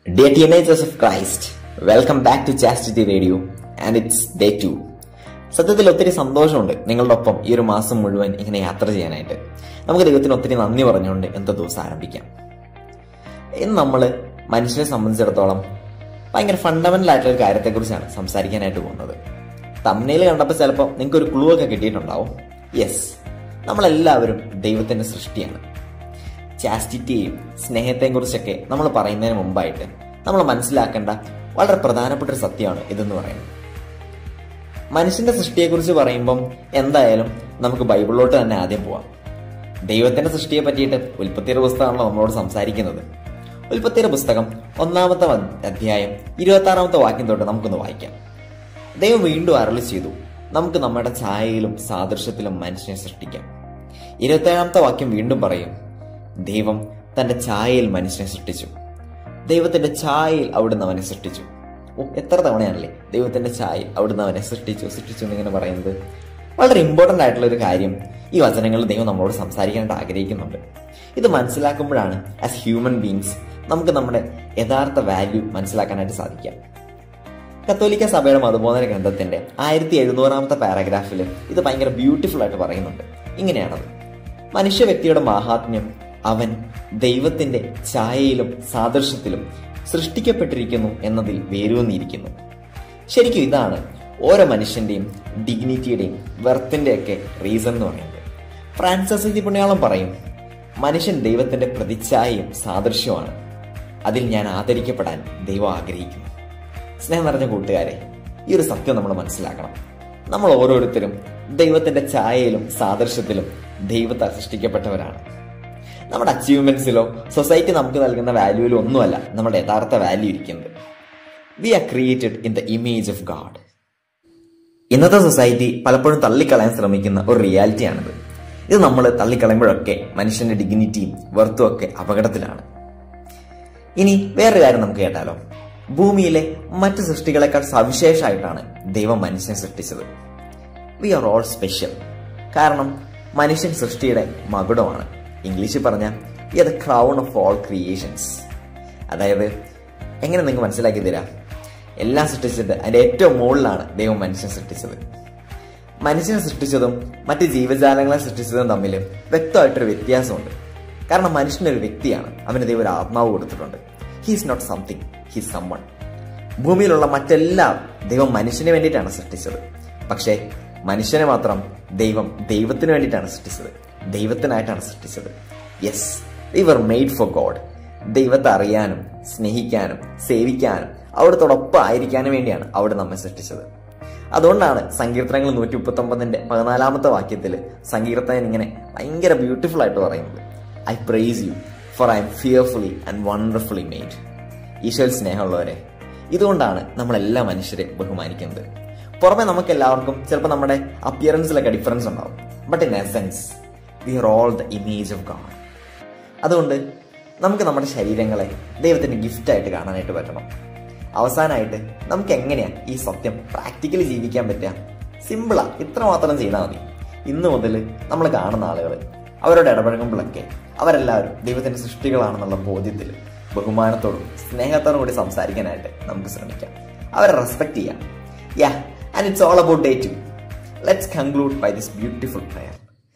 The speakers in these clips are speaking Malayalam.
Dear teenagers of Christ, welcome back to Chastity Radio and it's day 2. സത്യത്തിൽ ഒത്തിരി സന്തോഷമുണ്ട് നിങ്ങളുടെ ഒപ്പം ഈ ഒരു മാസം മുഴുവൻ ഇങ്ങനെ യാത്ര ചെയ്യാനായിട്ട് നമുക്ക് ദൈവത്തിന് ഒത്തിരി നന്ദി പറഞ്ഞുകൊണ്ട് എന്താ ദിവസം ആരംഭിക്കാം ഇന്ന് നമ്മൾ മനുഷ്യനെ സംബന്ധിച്ചിടത്തോളം ഭയങ്കര ഫണ്ടമെന്റൽ ആയിട്ടുള്ള ഒരു കാര്യത്തെക്കുറിച്ചാണ് സംസാരിക്കാനായിട്ട് പോകുന്നത് തമ്മിൽ കണ്ടപ്പോൾ ചിലപ്പോൾ നിങ്ങൾക്ക് ഒരു ക്ലൂ ഒക്കെ കിട്ടിയിട്ടുണ്ടാവും യെസ് നമ്മളെല്ലാവരും ദൈവത്തിന്റെ സൃഷ്ടിയാണ് ചാസ്റ്റിറ്റിയെയും സ്നേഹത്തെയും കുറിച്ചൊക്കെ നമ്മൾ പറയുന്നതിന് മുമ്പായിട്ട് നമ്മൾ മനസ്സിലാക്കേണ്ട വളരെ പ്രധാനപ്പെട്ട ഒരു സത്യമാണ് ഇതെന്ന് പറയുന്നത് മനുഷ്യന്റെ സൃഷ്ടിയെക്കുറിച്ച് പറയുമ്പം എന്തായാലും നമുക്ക് ബൈബിളിലോട്ട് തന്നെ ആദ്യം പോവാം ദൈവത്തിന്റെ സൃഷ്ടിയെ പറ്റിയിട്ട് ഉൽപ്പത്തിയുടെ പുസ്തകമാണല്ലോ നമ്മളോട് സംസാരിക്കുന്നത് ഉൽപ്പത്തിയുടെ പുസ്തകം ഒന്നാമത്തെ അധ്യായം ഇരുപത്തി ആറാമത്തെ വാക്യം തൊട്ട് നമുക്കൊന്ന് വായിക്കാം ദൈവം വീണ്ടും അരളി ചെയ്തു നമുക്ക് നമ്മുടെ ഛായയിലും സാദൃശ്യത്തിലും മനുഷ്യനെ സൃഷ്ടിക്കാം ഇരുപത്തേഴാമത്തെ വാക്യം വീണ്ടും പറയും ദൈവം തന്റെ ഛായയിൽ മനുഷ്യനെ സൃഷ്ടിച്ചു ദൈവത്തിന്റെ ഛായയിൽ അവിടുന്ന് അവനെ സൃഷ്ടിച്ചു ഓ എത്ര തവണയാണല്ലേ ദൈവത്തിന്റെ ഛായയിൽ അവിടുന്ന് അവനെ സൃഷ്ടിച്ചു സൃഷ്ടിച്ചു എന്നിങ്ങനെ പറയുന്നത് വളരെ ഇമ്പോർട്ടന്റ് ആയിട്ടുള്ള ഒരു കാര്യം ഈ വചനങ്ങളിൽ ദൈവം നമ്മളോട് സംസാരിക്കാനായിട്ട് ആഗ്രഹിക്കുന്നുണ്ട് ഇത് മനസ്സിലാക്കുമ്പോഴാണ് ആസ് ഹ്യൂമൻ ബീങ്സ് നമുക്ക് നമ്മുടെ യഥാർത്ഥ വാല്യൂ മനസ്സിലാക്കാനായിട്ട് സാധിക്കാം കത്തോലിക്ക സഭയുടെ മതബോധന ഗ്രന്ഥത്തിന്റെ ആയിരത്തി എഴുന്നൂറാമത്തെ പാരഗ്രാഫിൽ ഇത് ഭയങ്കര ബ്യൂട്ടിഫുൾ ആയിട്ട് പറയുന്നുണ്ട് ഇങ്ങനെയാണത് മനുഷ്യ വ്യക്തിയുടെ മാഹാത്മ്യം അവൻ ദൈവത്തിന്റെ ഛായയിലും സാദൃശ്യത്തിലും സൃഷ്ടിക്കപ്പെട്ടിരിക്കുന്നു എന്നതിൽ വേരൂന്നിയിരിക്കുന്നു ശരിക്കും ഇതാണ് ഓരോ മനുഷ്യന്റെയും ഡിഗ്നിറ്റിയുടെയും വെർത്തിന്റെ ഒക്കെ റീസൺ എന്ന് പറയുന്നത് ഫ്രാൻസിസ് ദി പുണ്യാളം പറയും മനുഷ്യൻ ദൈവത്തിന്റെ പ്രതിച്ഛായയും സാദൃശ്യവുമാണ് അതിൽ ഞാൻ ആദരിക്കപ്പെടാൻ ദൈവം ആഗ്രഹിക്കുന്നു സ്നേഹം നിറഞ്ഞ കൂട്ടുകാരെ ഈ ഒരു സത്യം നമ്മൾ മനസ്സിലാക്കണം നമ്മൾ ഓരോരുത്തരും ദൈവത്തിന്റെ ഛായയിലും സാദൃശ്യത്തിലും ദൈവത്താൽ സൃഷ്ടിക്കപ്പെട്ടവരാണ് നമ്മുടെ അച്ചീവ്മെന്റ്സിലോ സൊസൈറ്റി നമുക്ക് നൽകുന്ന വാല്യൂവിലോ ഒന്നുമല്ല നമ്മുടെ യഥാർത്ഥ വാല്യൂ ഇരിക്കുന്നത് we are created in the image of God ഇന്നത്തെ സൊസൈറ്റി പലപ്പോഴും തള്ളിക്കളയാൻ ശ്രമിക്കുന്ന ഒരു റിയാലിറ്റിയാണിത് ഇത് നമ്മൾ തള്ളിക്കളയുമ്പോഴൊക്കെ മനുഷ്യന്റെ ഡിഗ്നിറ്റിയും വെർത്തും ഒക്കെ അപകടത്തിലാണ് ഇനി വേറൊരു കാര്യം നമുക്ക് കേട്ടാലോ ഭൂമിയിലെ മറ്റ് സൃഷ്ടികളെക്കാൾ സവിശേഷമായിട്ടാണ് ദൈവം മനുഷ്യനെ സൃഷ്ടിച്ചത് വി ആർ ഓൾ സ്പെഷ്യൽ കാരണം മനുഷ്യൻ സൃഷ്ടിയുടെ മകുടമാണ് ഇംഗ്ലീഷിൽ പറഞ്ഞാൽ we are the crown of all creations അതായത് എങ്ങനെ നിങ്ങൾക്ക് മനസ്സിലാക്കി തരാം എല്ലാം സൃഷ്ടിച്ചിട്ട് അതിന്റെ ഏറ്റവും മുകളിലാണ് ദൈവം മനുഷ്യനെ സൃഷ്ടിച്ചത് മനുഷ്യനെ സൃഷ്ടിച്ചതും മറ്റ് ജീവജാലങ്ങളെ സൃഷ്ടിച്ചതും തമ്മിൽ വ്യക്തമായിട്ടൊരു വ്യത്യാസമുണ്ട് കാരണം മനുഷ്യനൊരു വ്യക്തിയാണ് അവന് ദൈവം ഒരു ആത്മാവ് കൊടുത്തിട്ടുണ്ട് he's not something he's someone ഭൂമിയിലുള്ള മറ്റെല്ലാം ദൈവം മനുഷ്യന് വേണ്ടിയിട്ടാണ് സൃഷ്ടിച്ചത് പക്ഷേ മനുഷ്യനെ മാത്രം ദൈവം ദൈവത്തിന് വേണ്ടിയിട്ടാണ് സൃഷ്ടിച്ചത് ദൈവത്തിനായിട്ടാണ് സൃഷ്ടിച്ചത് yes we were made for God ദൈവത്തെ അറിയാനും സ്നേഹിക്കാനും സേവിക്കാനും അവിടത്തോടൊപ്പം ആയിരിക്കാനും വേണ്ടിയാണ് അവിടെ നമ്മെ സൃഷ്ടിച്ചത് അതുകൊണ്ടാണ് സങ്കീർത്തനങ്ങൾ നൂറ്റി മുപ്പത്തി ഒമ്പതിന്റെ പതിനാലാമത്തെ വാക്യത്തിൽ സങ്കീർത്തനൻ ഇങ്ങനെ ഭയങ്കര ബ്യൂട്ടിഫുൾ ആയിട്ട് പറയുന്നത് I praise you for I am fearfully and wonderfully made ഈശ്വൽ സ്നേഹമുള്ളവരെ ഇതുകൊണ്ടാണ് നമ്മളെല്ലാ മനുഷ്യരെ ബഹുമാനിക്കുന്നത് പുറമെ നമുക്ക് എല്ലാവർക്കും ചിലപ്പോൾ നമ്മുടെ അപ്പിയറൻസിലൊക്കെ ഡിഫറൻസ് ഉണ്ടാവും but in essence we are all the image of God അതുകൊണ്ട് നമുക്ക് നമ്മുടെ ശരീരങ്ങളെ ദൈവത്തിന്റെ ഗിഫ്റ്റായിട്ട് കാണാനായിട്ട് പറ്റണം അവസാനമായിട്ട് നമുക്ക് എങ്ങനെയാ ഈ സത്യം പ്രാക്ടിക്കലി ജീവിക്കാൻ പറ്റുക സിമ്പിളാ ഇത്ര മാത്രം ചെയ്താൽ മതി ഇന്ന് മുതൽ നമ്മൾ കാണുന്ന ആളുകൾ അവരോട് ഇടപഴകുമ്പോഴൊക്കെ അവരെല്ലാവരും ദൈവത്തിന്റെ സൃഷ്ടികളാണെന്നുള്ള ബോധ്യത്തിൽ ബഹുമാനത്തോടും സ്നേഹത്തോടും കൂടി സംസാരിക്കാനായിട്ട് നമുക്ക് ശ്രമിക്കാം അവരെ റെസ്പെക്ട് ചെയ്യാം yeah and it's all about day two let's conclude by this beautiful prayer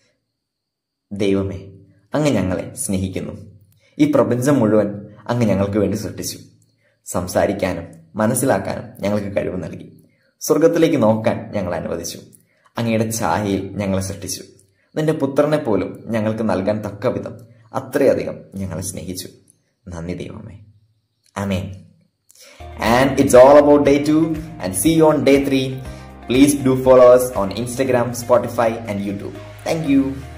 ദൈവമേ അങ്ങ് ഞങ്ങളെ സ്നേഹിക്കുന്നു ഈ പ്രപഞ്ചം മുഴുവൻ അങ്ങ് ഞങ്ങൾക്ക് വേണ്ടി സൃഷ്ടിച്ചു സംസാരിക്കാനും മനസ്സിലാക്കാനും ഞങ്ങൾക്ക് കഴിവ് നൽകി സ്വർഗത്തിലേക്ക് നോക്കാൻ ഞങ്ങൾ അനുവദിച്ചു അങ്ങയുടെ ഛായയിൽ ഞങ്ങളെ സൃഷ്ടിച്ചു നിന്റെ പുത്രനെ പോലും ഞങ്ങൾക്ക് നൽകാൻ തക്ക വിധം അത്രയധികം ഞങ്ങളെ സ്നേഹിച്ചു നന്ദി ദൈവമേ amen and it's all about day two and see on day three please do follow us on Instagram, Spotify, and YouTube. Thank you.